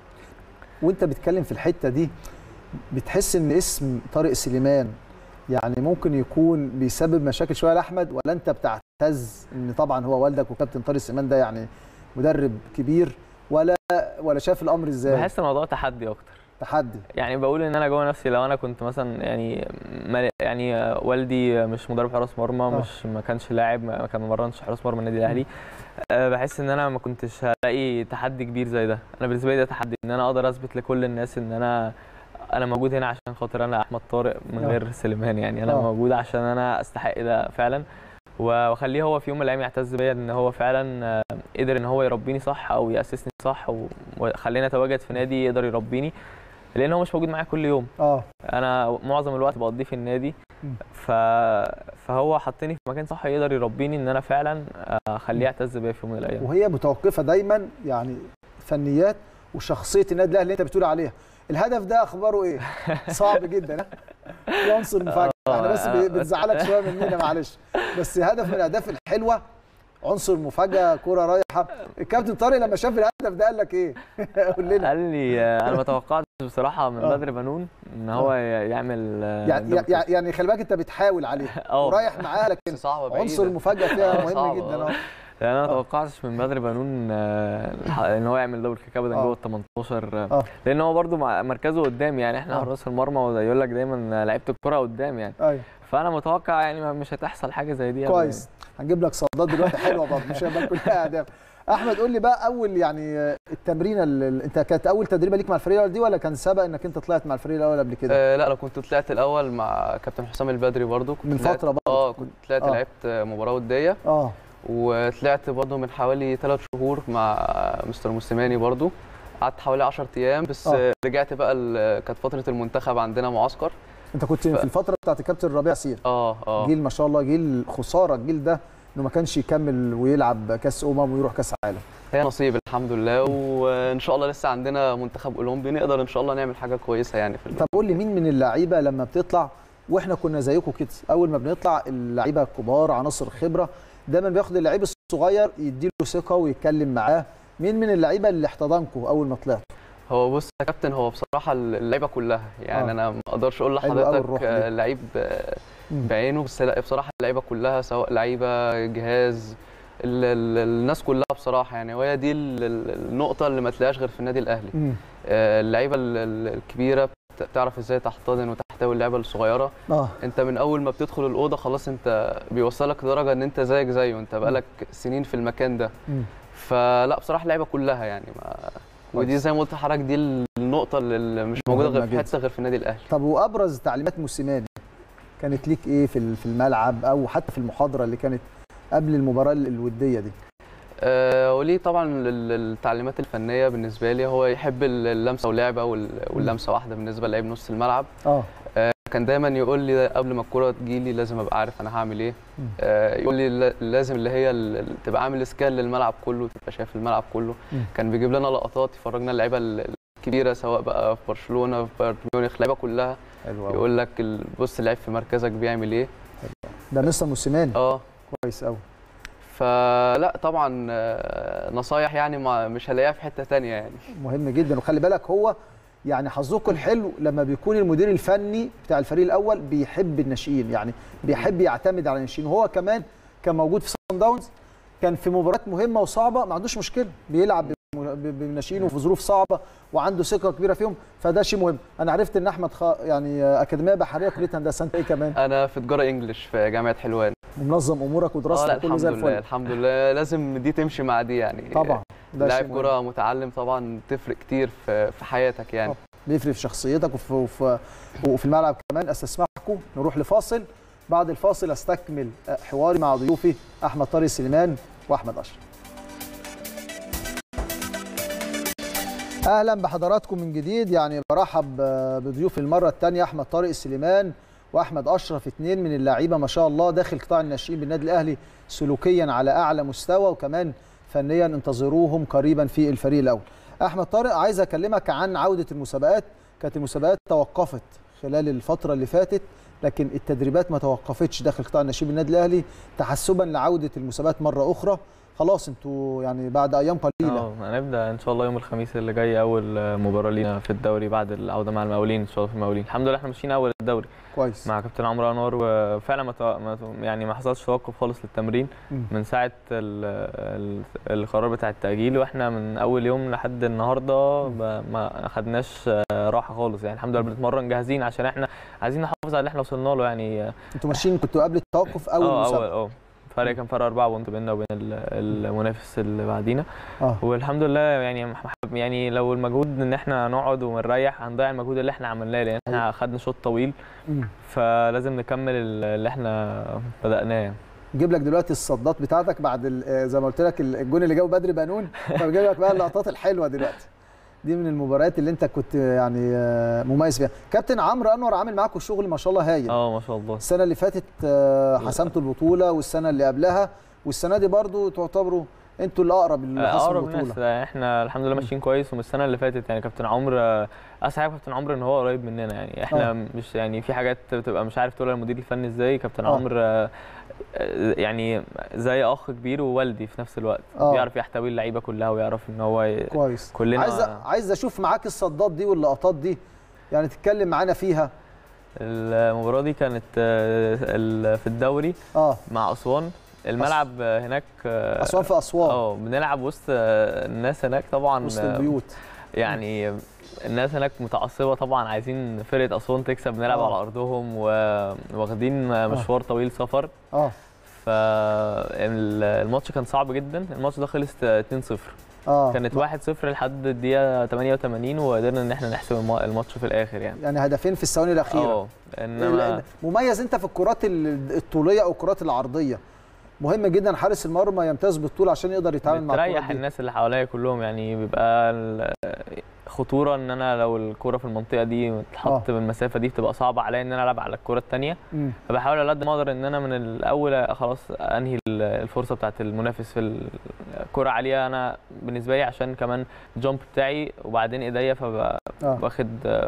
S2: وانت بتتكلم في الحته دي بتحس ان اسم طارق سليمان يعني ممكن يكون بيسبب مشاكل شويه لاحمد ولا انت بتعتز ان طبعا هو والدك وكابتن طارق سليمان ده يعني مدرب كبير ولا ولا شاف الامر ازاي
S3: بحس الموضوع تحدي اكتر
S2: تحدي
S3: يعني بقول ان انا جوه نفسي لو انا كنت مثلا يعني ما يعني آه، والدي مش مدرب حراس مرمى
S2: آه.
S3: مش ما كانش لاعب ما كان مرنش حراس مرمى النادي الاهلي آه، بحس ان انا ما كنتش هلاقي تحدي كبير زي ده انا بالنسبه لي ده تحدي ان انا اقدر اثبت لكل الناس ان انا انا موجود هنا عشان خاطر انا احمد طارق من
S2: آه.
S3: غير سليمان يعني انا
S2: آه.
S3: موجود عشان انا استحق ده فعلا واخليه هو في يوم من الايام يعتز بيا ان هو فعلا آه، قدر ان هو يربيني صح او ياسسني صح و- وخليني اتواجد في نادي يقدر يربيني لان هو مش موجود معايا كل يوم
S2: اه
S3: انا معظم الوقت بقضيه في النادي
S2: مم.
S3: ف... فهو حطني في مكان صح يقدر يربيني ان انا فعلا اخليه يعتز بيا في يوم من الايام
S2: وهي متوقفه دايما يعني فنيات وشخصيه النادي الاهلي اللي انت بتقول عليها الهدف ده اخباره ايه صعب جدا ها؟ في عنصر مفاجاه
S3: آه،
S2: احنا بس
S3: آه،
S2: بتزعلك شويه مننا معلش بس هدف من الاهداف الحلوه عنصر مفاجاه كوره رايحه الكابتن طارق لما شاف الهدف ده قال لك ايه قول لنا
S3: قال لي آه، انا ما توقعتش بصراحه من
S2: آه.
S3: بدر بنون ان هو يعمل آه،
S2: يعني
S3: دبل
S2: يعني يعني خلي بالك انت بتحاول عليها
S3: اه
S2: ورايح معاها لكن
S4: بس صعبه بعيده
S2: عنصر المفاجاه فيها
S4: آه،
S2: مهم
S4: صعبة،
S2: جدا
S4: آه.
S2: اه
S3: يعني انا ما توقعتش من بدر بنون آه، الح- ان هو يعمل دبل كيك ابدا
S2: آه.
S3: جوه ال 18 آه،
S2: اه
S3: لان هو برده مركزه قدام يعني احنا
S2: آه.
S3: حراس المرمى ويقول لك دايما لعيبه الكره قدام يعني
S2: ايوه
S3: فانا متوقع يعني ما- مش هتحصل حاجه زي دي أبداً
S2: كويس هنجيب لك صدات دلوقتي حلوه برضه مش هيبقى كلها اهداف احمد قول لي بقى اول يعني التمرينه اللي انت كانت اول تدريبه ليك مع الفريق الاول دي ولا كان سبق انك انت طلعت مع الفريق الاول قبل كده
S4: آه لا انا كنت طلعت الاول مع كابتن حسام البدري برضو كنت
S2: من
S4: طلعت-
S2: فترة برضو.
S4: اه كنت طلعت
S2: آه.
S4: لعبت مباراه وديه
S2: اه
S4: وطلعت برضو من حوالي ثلاث شهور مع مستر موسيماني برضو قعدت حوالي 10 ايام بس
S2: آه.
S4: آه. رجعت بقى ال- كانت فتره المنتخب عندنا معسكر
S2: انت كنت في الفتره بتاعت الكابتن ربيع سير
S4: اه اه
S2: جيل ما شاء الله جيل خساره الجيل ده انه ما كانش يكمل ويلعب كاس امم ويروح كاس عالم
S4: هي نصيب الحمد لله وان شاء الله لسه عندنا منتخب اولمبي نقدر ان شاء الله نعمل حاجه كويسه يعني في
S2: طب قول لي مين من اللعيبه لما بتطلع واحنا كنا زيكم كده اول ما بنطلع اللعيبه الكبار عناصر خبره دايما بياخد اللعيب الصغير يديله ثقه ويتكلم معاه مين من اللعيبه اللي احتضنكم اول ما طلعت
S4: هو بص يا كابتن هو بصراحه اللعيبه كلها يعني
S2: آه.
S4: انا ما اقدرش اقول
S2: حلو أوي
S4: لحضرتك
S2: الروح دي.
S4: آه، لعيب آه،
S2: مم.
S4: بعينه بس لا بصراحه اللعيبه كلها سواء لعيبه جهاز ال ال الناس كلها بصراحه يعني وهي دي ال- ال- النقطه اللي ما تلاقيهاش غير في النادي الاهلي
S2: مم.
S4: آه، اللعيبه ال- ال- الكبيره بت- بتعرف ازاي تحتضن وتحتوي اللعيبه الصغيره
S2: اه
S4: انت من اول ما بتدخل الاوضه خلاص انت بيوصلك لدرجه ان انت زيك زيه انت بقالك سنين في المكان ده
S2: مم.
S4: فلا بصراحه اللعيبه كلها يعني ما ودي زي ما قلت لحضرتك دي النقطه اللي مش موجوده
S2: مهمة
S4: غير في
S2: جدا.
S4: حته غير في النادي الاهلي
S2: طب وابرز تعليمات موسيماني كانت ليك ايه في ال- في الملعب او حتى في المحاضره اللي كانت قبل المباراه ال- الوديه دي
S4: آه وليه طبعا ال- التعليمات الفنيه بالنسبه لي هو يحب ال- اللمسه واللعبه وال- واللمسه واحده بالنسبه للاعب نص الملعب
S2: اه
S4: كان دايما يقول لي قبل ما الكره تجيلي لازم ابقى عارف انا هعمل ايه
S2: مم.
S4: آه يقول لي لا- لازم اللي هي ال- تبقى عامل اسكان للملعب كله تبقى شايف الملعب كله
S2: مم.
S4: كان بيجيب لنا لقطات يفرجنا اللعيبه ال- الكبيره سواء بقى في برشلونه في بايرن ميونخ اللعيبه كلها
S2: حلو
S4: يقول لك ال- بص اللعيب في مركزك بيعمل ايه
S2: ده مستر موسيماني
S4: اه
S2: كويس قوي
S4: فلا طبعا آه، نصايح يعني ما مش هلاقيها في حته تانية يعني
S2: مهم جدا وخلي بالك هو يعني حظكم الحلو لما بيكون المدير الفني بتاع الفريق الاول بيحب الناشئين يعني بيحب يعتمد على الناشئين وهو كمان كان موجود في سان داونز كان في مباريات مهمه وصعبه ما عندوش مشكله بيلعب بم- ب- بالناشئين وفي ظروف صعبه وعنده ثقه كبيره فيهم فده شيء مهم انا عرفت ان احمد خ... يعني اكاديميه بحريه كليه هندسه انت ايه كمان
S4: انا في تجاره انجلش في جامعه حلوان
S2: ومنظم امورك
S4: اه لا
S2: ودراستك كله
S4: الحمد
S2: زي
S4: لله
S2: الفل
S4: الحمد لله لازم دي تمشي مع دي يعني
S2: طبعا ده شيء
S4: لاعب
S2: مهم.
S4: كرة متعلم طبعا تفرق كتير في في حياتك يعني
S2: بيفرق في شخصيتك وفي, وفي, وفي الملعب كمان استسمحكم نروح لفاصل بعد الفاصل استكمل حواري مع ضيوفي احمد طارق سليمان واحمد اشرف اهلا بحضراتكم من جديد يعني برحب بضيوفي المره الثانيه احمد طارق سليمان واحمد اشرف اثنين من اللعيبه ما شاء الله داخل قطاع الناشئين بالنادي الاهلي سلوكيا على اعلى مستوى وكمان فنيا انتظروهم قريبا في الفريق الاول احمد طارق عايز اكلمك عن عوده المسابقات كانت المسابقات توقفت خلال الفتره اللي فاتت لكن التدريبات ما توقفتش داخل قطاع الناشئين بالنادي الاهلي تحسبا لعوده المسابقات مره اخرى خلاص انتوا يعني بعد ايام قليله
S3: اه هنبدا ان شاء الله يوم الخميس اللي جاي اول مباراه لينا في الدوري بعد العوده مع المقاولين ان شاء الله في المقاولين الحمد لله احنا ماشيين اول الدوري
S2: كويس
S3: مع كابتن عمرو انور وفعلا ما تو- ما تو- يعني ما حصلش توقف خالص للتمرين
S2: مم.
S3: من ساعه ال ال القرار بتاع التاجيل واحنا من اول يوم لحد النهارده ب- ما خدناش آه، راحه خالص يعني الحمد لله بنتمرن جاهزين عشان احنا عايزين نحافظ على اللي احنا وصلنا له يعني آه،
S2: انتوا ماشيين كنتوا قبل التوقف اول
S3: اه اول
S2: مسابقه
S3: اه فرق كان فرق أربعة بونت بيننا وبين ال- المنافس اللي بعدينا
S2: اه
S3: والحمد لله يعني مح- يعني لو المجهود ان احنا نقعد ونريح هنضيع المجهود اللي احنا عملناه لان احنا خدنا شوط طويل
S2: مم.
S3: فلازم نكمل ال- اللي احنا بدأناه يعني.
S2: نجيب لك دلوقتي الصدات بتاعتك بعد ال- آه، زي ما قلت لك الجون اللي جابه بدري بنون فبجيب لك بقى اللقطات الحلوه دلوقتي دي من المباريات اللي انت كنت يعني آه، مميز فيها كابتن عمرو انور عامل معاكم شغل ما شاء الله هايل
S3: اه ما شاء الله
S2: السنه اللي فاتت آه، حسمتوا البطوله والسنه اللي قبلها والسنه دي برضو تعتبروا انتوا اللي اقرب اللي حصل
S3: اقرب ناس
S2: البطوله
S3: احنا الحمد لله ماشيين كويس ومن السنه اللي فاتت يعني كابتن عمرو اسعد كابتن عمرو ان هو قريب مننا يعني احنا
S2: آه.
S3: مش يعني في حاجات بتبقى مش عارف تقولها للمدير الفني ازاي كابتن
S2: آه.
S3: عمرو آه، آه، يعني زي اخ كبير ووالدي في نفس الوقت
S2: آه.
S3: بيعرف يحتوي اللعيبه كلها ويعرف ان هو ي-
S2: كويس
S3: كلنا-
S2: عايز عايز اشوف معاك الصدات دي واللقطات دي يعني تتكلم معانا فيها
S3: المباراه دي كانت آه، ال- في الدوري
S2: اه
S3: مع اسوان الملعب آه، هناك آه،
S2: اسوان في اسوان
S3: اه بنلعب وسط آه، الناس هناك طبعا
S2: وسط
S3: آه،
S2: البيوت
S3: يعني الناس هناك متعصبه طبعا عايزين فرقه اسوان تكسب نلعب
S2: آه.
S3: على ارضهم واخدين مشوار طويل سفر
S2: اه
S3: فالماتش كان صعب جدا الماتش ده خلص 2-0
S2: اه
S3: كانت 1-0 لحد الدقيقه 88 وقدرنا ان احنا نحسم الم- الماتش في الاخر يعني
S2: يعني هدفين في الثواني الاخيره
S3: اه انما
S2: ال- مميز انت في الكرات ال- الطوليه او الكرات العرضيه مهم جدا حارس المرمى يمتاز بالطول عشان يقدر يتعامل مع الكرات
S3: بتريح
S2: دي
S3: الناس اللي حواليا كلهم يعني بيبقى ال- خطوره ان انا لو الكوره في المنطقه دي اتحط بالمسافه دي بتبقى صعبه عليا ان انا العب على الكوره الثانيه
S2: مم.
S3: فبحاول على قد ما اقدر ان انا من الاول خلاص انهي ال- الفرصه بتاعت المنافس في الكره عاليه انا بالنسبه لي عشان كمان الجامب بتاعي وبعدين ايديا فبقى
S2: اه
S3: واخد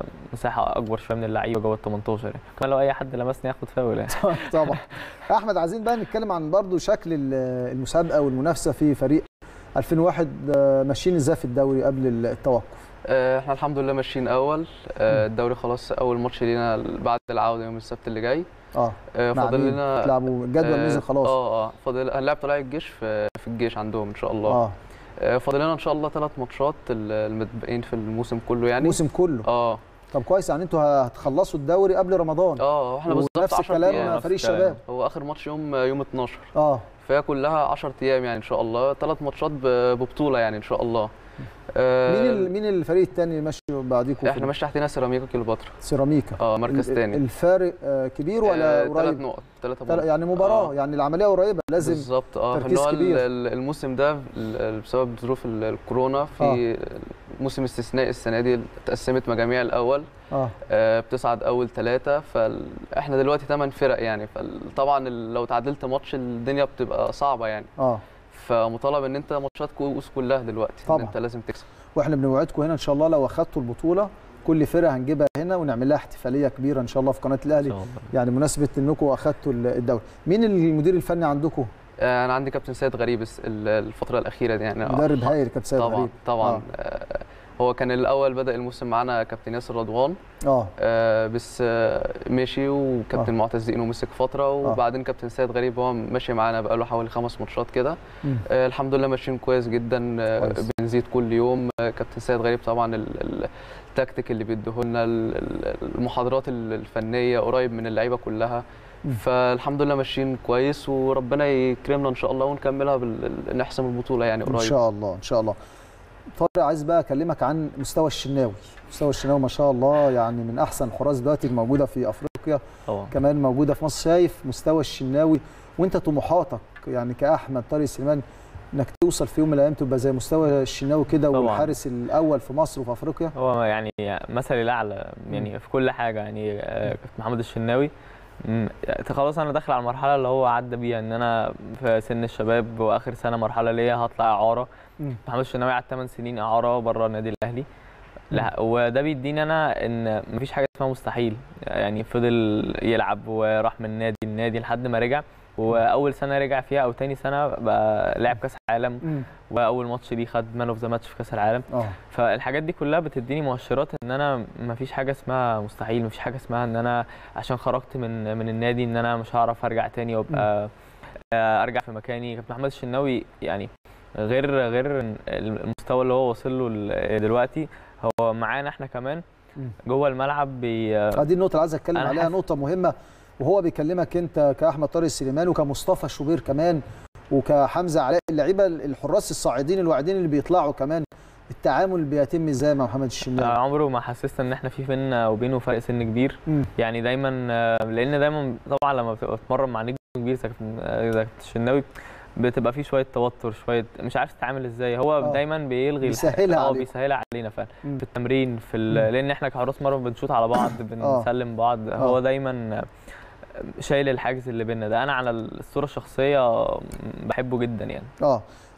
S3: مساحه اكبر شويه من اللعيبه جوه ال 18 يعني كمان لو اي حد لمسني ياخد فاول يعني
S2: طبعا احمد عايزين بقى نتكلم عن برضو شكل ال- المسابقه والمنافسه في فريق 2001 آه، ماشيين ازاي في الدوري قبل التوقف
S4: آه، احنا الحمد لله ماشيين اول آه، الدوري خلاص اول ماتش لينا بعد العوده يوم السبت اللي جاي
S2: اه
S4: آه،
S2: مع
S4: فاضل
S2: مين؟
S4: لنا
S2: تلعبوا الجدول
S4: آه،
S2: نزل خلاص
S4: اه اه فاضل هنلعب طلائع الجيش في في الجيش عندهم ان شاء الله
S2: اه
S4: آه، فاضل لنا ان شاء الله ثلاث ماتشات ال- المتبقين في الموسم كله يعني
S2: الموسم كله
S4: اه
S2: طب كويس يعني انتوا هتخلصوا الدوري قبل رمضان
S4: اه احنا بالظبط
S2: ونفس
S4: 10
S2: الكلام
S4: ايام
S3: نفس
S2: فريق
S3: الكلام.
S2: الشباب
S4: هو اخر ماتش يوم يوم 12
S2: اه
S4: فهي كلها 10 ايام يعني ان شاء الله ثلاث ماتشات ب- ببطوله يعني ان شاء الله آه،
S2: مين ال- مين الفريق الثاني اللي ماشي بعديكم
S4: احنا ماشي تحتنا سيراميكا كليوباترا
S2: سيراميكا
S4: اه مركز
S2: ال-
S4: ثاني
S2: الفارق آه، كبير ولا
S4: ثلاث
S2: قريب
S4: نقط ثلاثة
S2: تل- يعني مباراه
S4: آه.
S2: يعني العمليه قريبه لازم
S4: بالظبط اه
S2: تركيز
S4: ان هو ال-
S2: كبير.
S4: ال- الموسم ده ال- بسبب ظروف ال- الكورونا في موسم استثنائي السنه دي اتقسمت مجاميع الاول
S2: اه
S4: آه، بتصعد اول ثلاثه فاحنا دلوقتي ثمان فرق يعني فطبعا لو تعادلت ماتش الدنيا بتبقى صعبه يعني
S2: اه
S4: فمطالب ان انت ماتشات كؤوس كلها دلوقتي
S2: طبعاً.
S4: ان انت لازم تكسب
S2: واحنا بنوعدكم هنا ان شاء الله لو اخدتوا البطوله كل فرقه هنجيبها هنا ونعمل لها احتفاليه كبيره ان شاء الله في قناه
S3: ان
S2: الاهلي
S3: شاء الله
S2: يعني مناسبه انكم اخدتوا الدوري مين المدير الفني عندكم
S4: آه، انا عندي كابتن سيد غريب الس- ال- الفتره الاخيره دي يعني
S2: مدرب هايل كابتن سيد
S4: طبعا
S2: غريب
S4: طبعا
S2: آه.
S4: آه. هو كان الاول بدا الموسم معانا كابتن ياسر رضوان
S2: اه
S4: آه بس آه مشي وكابتن
S2: آه.
S4: معتز دينو مسك فتره وبعدين كابتن سيد غريب هو ماشي معانا بقاله حوالي خمس ماتشات كده
S2: مم.
S4: آه الحمد لله ماشيين كويس جدا آه
S2: كويس.
S4: بنزيد كل يوم آه كابتن سيد غريب طبعا ال- ال- التكتيك اللي بيديهولنا ال- ال- المحاضرات ال- الفنيه قريب من اللعيبه كلها
S2: مم.
S4: فالحمد لله ماشيين كويس وربنا يكرمنا ان شاء الله ونكملها بال... نحسم البطوله يعني
S2: ان
S4: قريب
S2: شاء الله ان شاء الله طارق عايز بقى اكلمك عن مستوى الشناوي مستوى الشناوي ما شاء الله يعني من احسن الحراس دلوقتي الموجوده في افريقيا
S3: طبعا
S2: كمان موجوده في مصر شايف مستوى الشناوي وانت طموحاتك يعني كاحمد طارق سليمان انك توصل في يوم من الايام تبقى زي مستوى الشناوي كده
S3: طبعاً.
S2: والحارس الاول في مصر وفي افريقيا
S3: هو يعني مثلي الاعلى يعني في كل حاجه يعني آه، كابتن محمد الشناوي مم، خلاص انا داخل على المرحله اللي هو عدى بيها ان انا في سن الشباب واخر سنه مرحله ليا هطلع اعاره
S2: مم.
S3: محمد الشناوي قعد 8 سنين اعاره بره النادي الاهلي لا وده بيديني انا ان مفيش حاجه اسمها مستحيل يعني فضل يلعب وراح من نادي لنادي لحد ما رجع واول سنه رجع فيها او تاني سنه بقى لعب كاس عالم
S2: مم.
S3: واول ماتش ليه خد مان اوف ذا ماتش في كاس العالم
S2: اه
S3: فالحاجات دي كلها بتديني مؤشرات ان انا مفيش حاجه اسمها مستحيل مفيش حاجه اسمها ان انا عشان خرجت من من النادي ان انا مش هعرف ارجع تاني وابقى آه، ارجع في مكاني كابتن محمد الشناوي يعني غير غير المستوى اللي هو واصل له ال- دلوقتي هو معانا احنا كمان
S2: مم.
S3: جوه الملعب بي
S2: آه، دي النقطه اللي عايز اتكلم
S3: أنا
S2: عليها
S3: حاسس-
S2: نقطه مهمه وهو بيكلمك انت كاحمد طارق سليمان وكمصطفى شوبير كمان وكحمزه علاء اللعيبه الحراس الصاعدين الواعدين اللي بيطلعوا كمان التعامل بيتم ازاي مع محمد
S3: آه،
S2: الشناوي
S3: عمره ما حسسنا ان احنا في بينا وبينه فرق سن كبير
S2: مم.
S3: يعني دايما آه، لان دايما طبعا لما بتبقى بتتمرن مع نجم كبير زي كابتن- آه، زي كابتن الشناوي بتبقى في شويه توتر شويه مش عارف تتعامل ازاي هو
S2: آه.
S3: دايما بيلغي الح-
S2: بيسهلها
S3: اه
S2: عليكم.
S3: بيسهلها علينا فعلا
S2: مم.
S3: في التمرين في ال...
S2: مم.
S3: لان احنا كحراس مرمى بنشوط على بعض بنسلم بعض هو دايما شايل الحاجز اللي بينا ده انا على الصوره الشخصيه بحبه جدا يعني
S2: اه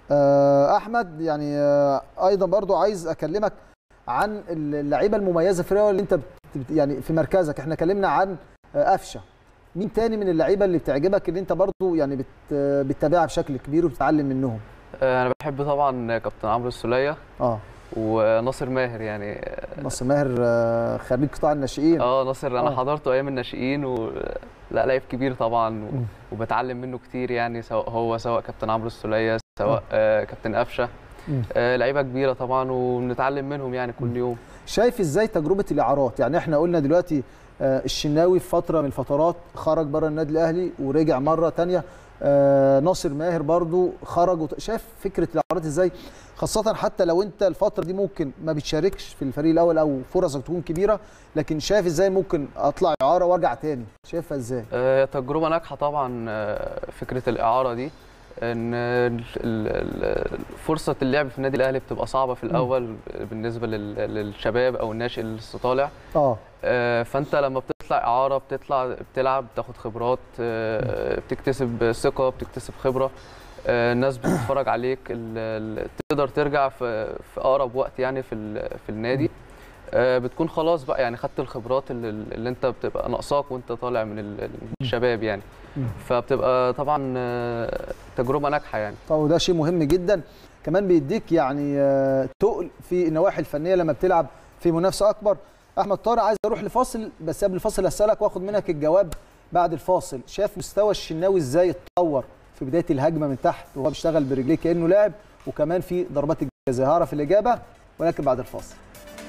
S2: آه، احمد يعني آه، ايضا برضو عايز اكلمك عن اللعيبه المميزه في الرياضه اللي انت بت- بت- يعني في مركزك احنا اتكلمنا عن آه، قفشه مين تاني من اللعيبه اللي بتعجبك اللي انت برضو يعني بت بتتابعها بشكل كبير وبتتعلم منهم
S4: آه، انا بحب طبعا كابتن عمرو السوليه
S2: اه
S4: وناصر ماهر يعني
S2: نصر ماهر آه، خريج قطاع الناشئين
S4: اه ناصر انا
S2: آه.
S4: حضرته ايام الناشئين و لا لعيب كبير طبعا و...
S2: مم.
S4: وبتعلم منه كتير يعني سواء هو سواء كابتن عمرو السوليه سواء آه كابتن قفشه
S2: مم.
S4: آه لعيبه كبيره طبعا وبنتعلم منهم يعني كل يوم
S2: شايف ازاي تجربه الاعارات يعني احنا قلنا دلوقتي آه، الشناوي في فتره من الفترات خرج بره النادي الاهلي ورجع مره تانية آه، ناصر ماهر برضو خرج وط- شايف فكره الاعارات ازاي خاصه حتى لو انت الفتره دي ممكن ما بتشاركش في الفريق الاول او فرصك تكون كبيره لكن شايف ازاي ممكن اطلع اعاره وارجع تاني شايفها ازاي
S4: آه تجربه ناجحه طبعا آه فكره الاعاره دي ان ال- ال- ال- فرصه اللعب في النادي الاهلي بتبقى صعبه في الاول بالنسبه لل- للشباب او الناشئ اللي لسه طالع
S2: اه
S4: آه، فانت لما بتطلع اعاره بتطلع بتلعب بتاخد خبرات آه، بتكتسب ثقه بتكتسب خبره آه، الناس بتتفرج عليك ال- ال- تقدر ترجع في في اقرب وقت يعني في ال- في النادي آه، بتكون خلاص بقى يعني خدت الخبرات اللي, اللي انت بتبقى ناقصاك وانت طالع من ال- الشباب يعني
S2: مم.
S4: فبتبقى طبعا آه، تجربه ناجحه يعني
S2: طب وده شيء مهم جدا كمان بيديك يعني آه، تقل في النواحي الفنيه لما بتلعب في منافسه اكبر احمد طارق عايز اروح لفاصل بس قبل الفاصل اسالك واخد منك الجواب بعد الفاصل شاف مستوى الشناوي ازاي اتطور في بدايه الهجمه من تحت وهو بيشتغل برجليه كانه لاعب وكمان في ضربات الجزاء هعرف الاجابه ولكن بعد الفاصل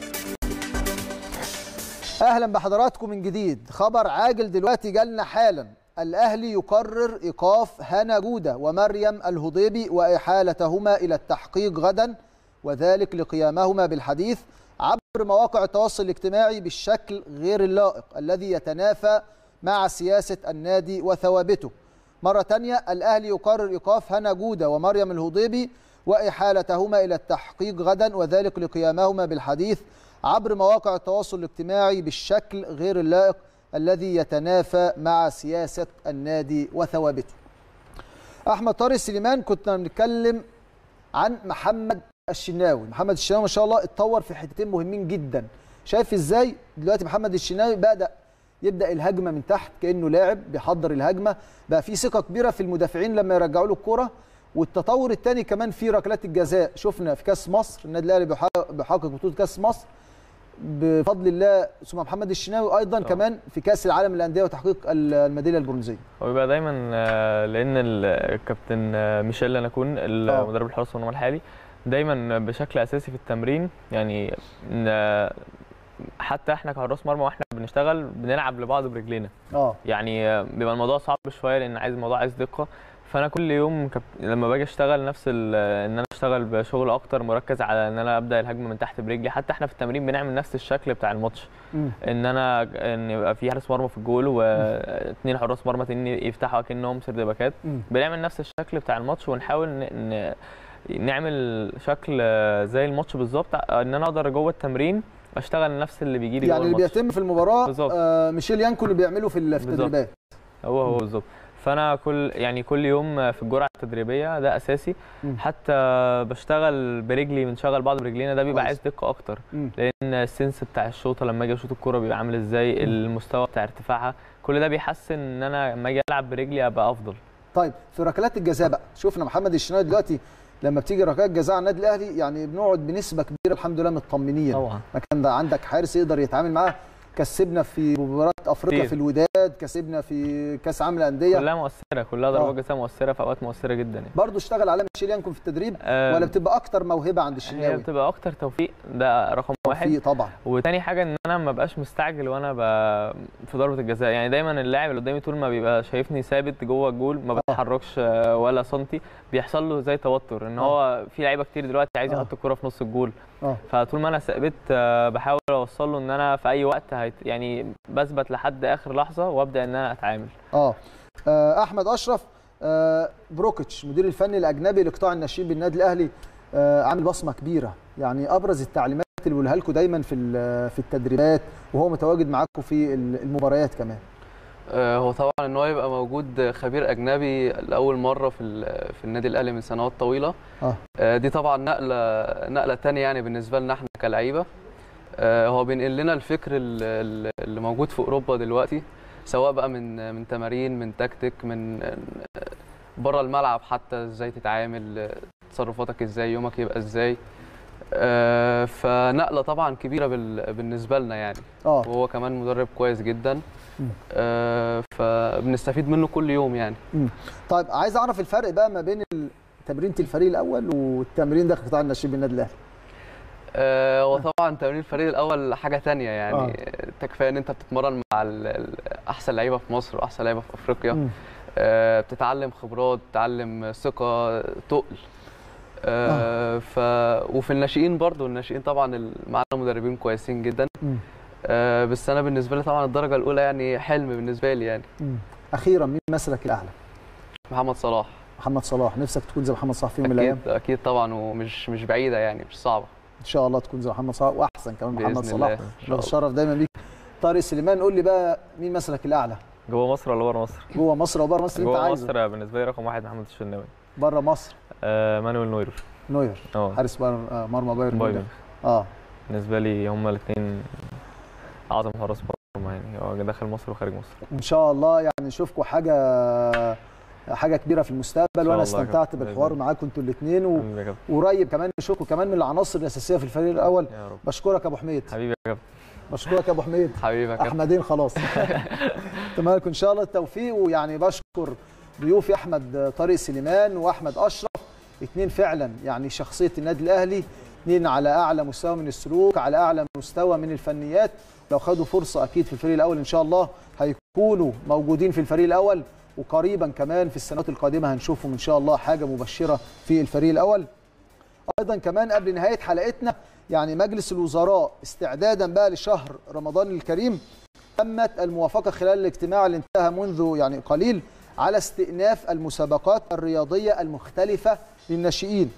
S2: اهلا بحضراتكم من جديد خبر عاجل دلوقتي جالنا حالا الاهلي يقرر ايقاف هنا جوده ومريم الهضيبي واحالتهما الى التحقيق غدا وذلك لقيامهما بالحديث عبر مواقع التواصل الاجتماعي بالشكل غير اللائق الذي يتنافى مع سياسه النادي وثوابته مره تانية الاهلي يقرر ايقاف هنا جوده ومريم الهضيبي واحالتهما الى التحقيق غدا وذلك لقيامهما بالحديث عبر مواقع التواصل الاجتماعي بالشكل غير اللائق الذي يتنافى مع سياسة النادي وثوابته أحمد طارق سليمان كنا بنتكلم عن محمد الشناوي محمد الشناوي ما شاء الله اتطور في حتتين مهمين جدا شايف ازاي دلوقتي محمد الشناوي بدأ يبدأ الهجمة من تحت كأنه لاعب بيحضر الهجمة بقى في ثقة كبيرة في المدافعين لما يرجعوا له الكرة والتطور الثاني كمان في ركلات الجزاء شفنا في كاس مصر النادي الاهلي بيحقق بيحقق بطوله كاس مصر بفضل الله ثم محمد الشناوي ايضا
S3: طبعا.
S2: كمان في كاس العالم للانديه وتحقيق الميداليه البرونزيه
S3: هو بيبقى دايما آه، لان ال- الكابتن آه، ميشيل لاناكون مدرب الحراس والنمو الحالي دايما بشكل اساسي في التمرين يعني ن- حتى احنا كحراس مرمى واحنا بنشتغل بنلعب لبعض برجلينا
S2: اه
S3: يعني آه، بيبقى الموضوع صعب شويه لان عايز الموضوع عايز دقه فانا كل يوم كب... لما باجي اشتغل نفس ال... ان انا اشتغل بشغل اكتر مركز على ان انا ابدا الهجمه من تحت برجلي حتى احنا في التمرين بنعمل نفس الشكل بتاع الماتش
S2: مم.
S3: ان انا ان يبقى في حارس مرمى في الجول واثنين حراس مرمى تانيين يفتحوا اكنهم سرد باكات
S2: مم.
S3: بنعمل نفس الشكل بتاع الماتش ونحاول ن... ن... نعمل شكل زي الماتش بالظبط ان انا اقدر جوه التمرين اشتغل نفس اللي بيجي لي
S2: يعني
S3: جوه
S2: اللي
S3: الماتش
S2: بيتم في المباراه
S3: بالظبط.
S2: آه ميشيل يانكو اللي بيعمله في ال- في
S3: بالظبط.
S2: التدريبات
S3: هو هو بالظبط فانا كل يعني كل يوم في الجرعه التدريبيه ده اساسي
S2: مم.
S3: حتى بشتغل برجلي بنشغل بعض برجلينا ده بيبقى
S2: كويس.
S3: عايز دقه اكتر
S2: مم.
S3: لان السنس بتاع الشوطه لما اجي اشوط الكوره بيبقى عامل ازاي المستوى بتاع ارتفاعها كل ده بيحسن ان انا لما اجي العب برجلي ابقى افضل
S2: طيب في ركلات الجزاء بقى شفنا محمد الشناوي دلوقتي لما بتيجي ركلات جزاء على النادي الاهلي يعني بنقعد بنسبه كبيره الحمد لله مطمنين
S3: طبعا
S2: ما كان ده عندك حارس يقدر يتعامل معاه كسبنا في مباراه افريقيا
S3: كتير.
S2: في الوداد كسبنا في كاس عالم الانديه
S3: كلها مؤثره كلها
S2: آه.
S3: ضربات جزاء مؤثره في اوقات مؤثره جدا يعني
S2: برضه اشتغل على ميشيل يانكو في التدريب
S3: آه،
S2: ولا بتبقى اكتر موهبه عند
S3: هي
S2: الشناوي
S3: بتبقى اكتر توفيق ده رقم واحد
S2: في طبعا
S3: وتاني حاجه ان انا ما بقاش مستعجل وانا ب... في ضربه الجزاء يعني دايما اللاعب اللي قدامي طول ما بيبقى شايفني ثابت جوه الجول ما بتحركش آه، ولا سنتي بيحصل له زي توتر ان
S2: آه.
S3: هو في لعيبه كتير دلوقتي عايز
S2: آه.
S3: يحط الكره في نص الجول
S2: اه
S3: فطول ما انا ثابت آه، بحاول اوصل له ان انا في اي وقت هيت... يعني بثبت لحد اخر لحظه وابدا ان انا اتعامل
S2: اه آه، احمد اشرف آه، بروكيتش مدير الفني الاجنبي لقطاع الناشئين بالنادي الاهلي آه، عامل بصمه كبيره يعني ابرز التعليمات اللي بيقولها لكم دايما في ال- في التدريبات وهو متواجد معاكم في ال- المباريات كمان
S4: آه، هو طبعا ان هو يبقى موجود خبير اجنبي لاول مره في ال- في النادي الاهلي من سنوات طويله
S2: اه
S4: آه، دي طبعا نقله نقله تانية يعني بالنسبه لنا احنا كلعيبه آه، هو بينقل لنا الفكر ال- ال- اللي موجود في اوروبا دلوقتي سواء بقى من من تمارين من تكتيك من بره الملعب حتى ازاي تتعامل آه، تصرفاتك ازاي يومك يبقى ازاي آه، فنقله طبعا كبيره بال- بالنسبه لنا يعني
S2: اه
S4: وهو كمان مدرب كويس جدا
S2: مم.
S4: آه، فبنستفيد منه كل يوم يعني
S2: طيب عايز اعرف الفرق بقى ما بين ال- تمرينة الفريق الاول والتمرين داخل قطاع الناشئين بالنادي الاهلي
S4: آه، وطبعا تمرين الفريق الاول حاجه تانية يعني
S2: آه.
S4: انت كفايه ان انت بتتمرن مع ال- ال- احسن لعيبه في مصر واحسن لعيبه في افريقيا
S2: مم.
S4: آه، بتتعلم خبرات بتتعلم ثقه تقل آه، ف وفي الناشئين برضو الناشئين طبعا ال- معانا مدربين كويسين جدا
S2: مم.
S4: آه، بس انا بالنسبه لي طبعا الدرجه الاولى يعني حلم بالنسبه لي يعني
S2: مم. اخيرا مين مثلك الاعلى
S4: محمد صلاح
S2: محمد صلاح نفسك تكون زي محمد صلاح في يوم من الايام
S4: اكيد اكيد طبعا ومش مش بعيده يعني مش صعبه
S2: ان شاء الله تكون زي محمد صلاح واحسن كمان محمد
S4: باذن
S2: صلاح
S4: الله إن شاء الله.
S2: بتشرف دايما بيك طارق سليمان قول لي بقى مين مثلك الاعلى
S3: جوه مصر ولا بره مصر؟
S2: جوه مصر وبره مصر اللي انت
S3: جوه
S2: عايزه
S3: مصر بالنسبه لي رقم واحد محمد الشناوي
S2: بره مصر
S3: آه مانويل نوير
S2: نوير
S3: اه
S2: حارس بر- آه، مرمى بايرن
S3: بايرن
S2: ميونخ. اه
S3: بالنسبه لي هما الاثنين اعظم حراس مرمى يعني هو داخل مصر وخارج مصر
S2: ان شاء الله يعني نشوفكم حاجه حاجه كبيره في المستقبل
S3: شاء
S2: وانا
S3: الله
S2: استمتعت
S3: كده.
S2: بالحوار معاكم انتوا الاثنين
S3: حبيبي يا كابتن
S2: وقريب كمان نشوفكم كمان من العناصر الاساسيه في الفريق الاول
S3: يا رب
S2: بشكرك يا ابو حميد
S3: حبيبي يا كابتن
S2: بشكرك يا ابو حميد
S4: حبيبي يا كابتن
S2: احمدين خلاص تمام ان شاء الله التوفيق ويعني بشكر ضيوفي احمد طارق سليمان واحمد اشرف اثنين فعلا يعني شخصيه النادي الاهلي اثنين على اعلى مستوى من السلوك على اعلى مستوى من الفنيات لو خدوا فرصه اكيد في الفريق الاول ان شاء الله هيكونوا موجودين في الفريق الاول وقريبا كمان في السنوات القادمه هنشوفهم ان شاء الله حاجه مبشره في الفريق الاول ايضا كمان قبل نهايه حلقتنا يعني مجلس الوزراء استعدادا بقى لشهر رمضان الكريم تمت الموافقه خلال الاجتماع اللي انتهى منذ يعني قليل على استئناف المسابقات الرياضيه المختلفه للناشئين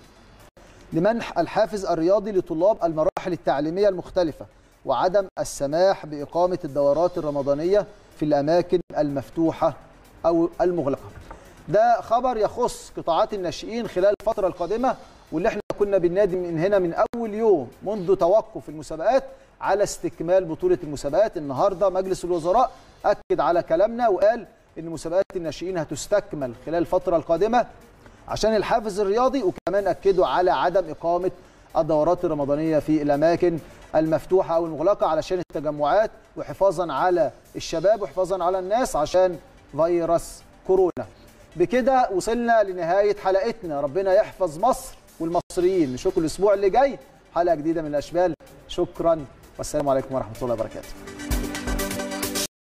S2: لمنح الحافز الرياضي لطلاب المراحل التعليميه المختلفه وعدم السماح باقامه الدورات الرمضانيه في الاماكن المفتوحه او المغلقه. ده خبر يخص قطاعات الناشئين خلال الفتره القادمه واللي احنا كنا بننادي من هنا من اول يوم منذ توقف المسابقات على استكمال بطوله المسابقات النهارده مجلس الوزراء اكد على كلامنا وقال ان مسابقات الناشئين هتستكمل خلال الفتره القادمه عشان الحافز الرياضي وكمان اكدوا على عدم اقامه الدورات الرمضانيه في الاماكن المفتوحه او المغلقه علشان التجمعات وحفاظا على الشباب وحفاظا على الناس عشان فيروس كورونا بكده وصلنا لنهايه حلقتنا ربنا يحفظ مصر والمصريين نشوفكم الاسبوع اللي جاي حلقه جديده من الاشبال شكرا والسلام عليكم ورحمه الله وبركاته